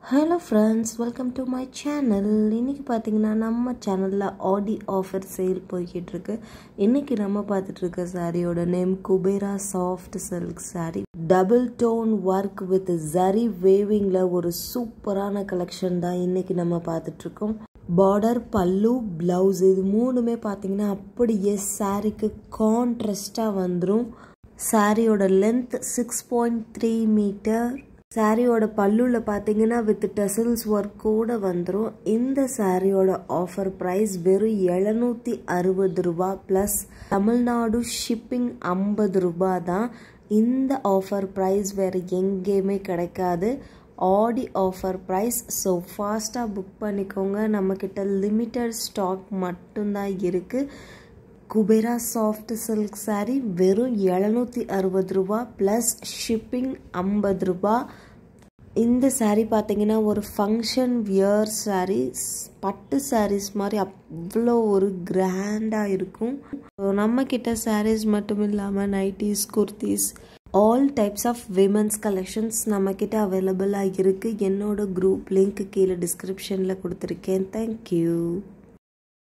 hello friends welcome to my channel இன்றைக்கி பார்த்தீங்கன்னா நம்ம சேனலில் ஆடி ஆஃபர் சேல் போய்கிட்டு இருக்கு இன்றைக்கி நம்ம பார்த்துட்டு இருக்க சாரியோட name Kubera soft silk sari double tone work with zari வேவிங்கில் ஒரு சூப்பரான கலெக்ஷன் தான் இன்றைக்கி நம்ம பார்த்துட்ருக்கோம் பார்டர் பல்லு ப்ளவுஸ் இது மூணுமே பார்த்தீங்கன்னா அப்படியே சாரிக்கு கான்ட்ரஸ்டாக வந்துடும் சாரியோட length six point three metre சாரியோட பல்லுல பார்த்தீங்கன்னா வித் டெசல்ஸ் ஒர்க் கூட வந்துடும் இந்த சாரியோட ஆஃபர் ப்ரைஸ் வெறும் எழுநூற்றி அறுபது ரூபா ப்ளஸ் தமிழ்நாடு ஷிப்பிங் ஐம்பது ரூபா தான் இந்த ஆஃபர் ப்ரைஸ் வேறு எங்கேயுமே கிடைக்காது ஆடி ஆஃபர் ப்ரைஸ் ஸோ ஃபாஸ்ட்டாக புக் பண்ணிக்கோங்க நம்மக்கிட்ட லிமிட்டட் ஸ்டாக் மட்டும்தான் இருக்குது குபேரா சாஃப்ட் சில்க் சாரீ வெறும் எழுநூற்றி அறுபது ரூபா ப்ளஸ் ஷிப்பிங் ஐம்பது ரூபா இந்த சாரீ பார்த்தீங்கன்னா ஒரு ஃபங்க்ஷன் வியர் சாரீஸ் பட்டு சாரீஸ் மாதிரி அவ்வளோ ஒரு கிராண்டாக இருக்கும் நம்ம கிட்ட சாரீஸ் மட்டும் இல்லாமல் nighties kurtis all types of women's collections நம்மக்கிட்ட அவைலபிளாக இருக்குது என்னோட குரூப் லிங்க் கீழே டிஸ்கிரிப்ஷனில் கொடுத்துருக்கேன் தேங்க்யூ